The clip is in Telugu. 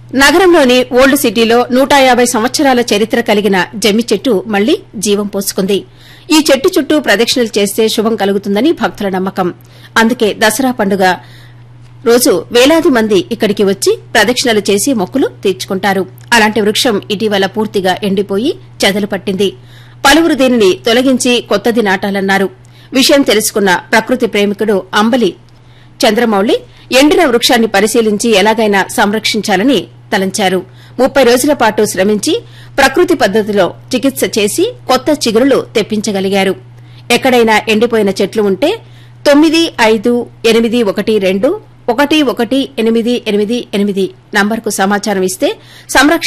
నగరంలోని ఓల్డ్ సిటీలో నూట యాబై సంవత్సరాల చరిత్ర కలిగిన జమ్మి చెట్టు మళ్లీ జీవం పోసుకుంది ఈ చెట్టు చుట్టూ ప్రదక్షిణలు చేస్తే శుభం కలుగుతుందని భక్తుల నమ్మకం అందుకే దసరా పండుగ రోజు వేలాది మంది ఇక్కడికి వచ్చి ప్రదక్షిణలు చేసి మొక్కులు తీర్చుకుంటారు అలాంటి వృక్షం ఇటీవల పూర్తిగా ఎండిపోయి చెదలు పట్టింది పలువురు దీనిని తొలగించి కొత్తది నాటాలన్నారు విషయం తెలుసుకున్న ప్రకృతి ప్రేమికుడు అంబలి చంద్రమౌళి ఎండిన వృక్షాన్ని పరిశీలించి ఎలాగైనా సంరక్షించాలని తలంచారు ముప్పై రోజుల పాటు శ్రమించి ప్రకృతి పద్దతిలో చికిత్స చేసి కొత్త చిగురులు తెప్పించగలిగారు ఎక్కడైనా ఎండిపోయిన చెట్లు ఉంటే తొమ్మిది ఐదు ఎనిమిది ఒకటి రెండు ఒకటి ఒకటి ఎనిమిది ఎనిమిది ఎనిమిది నంబర్కు సమాచారం ఇస్తే సంరక్షణ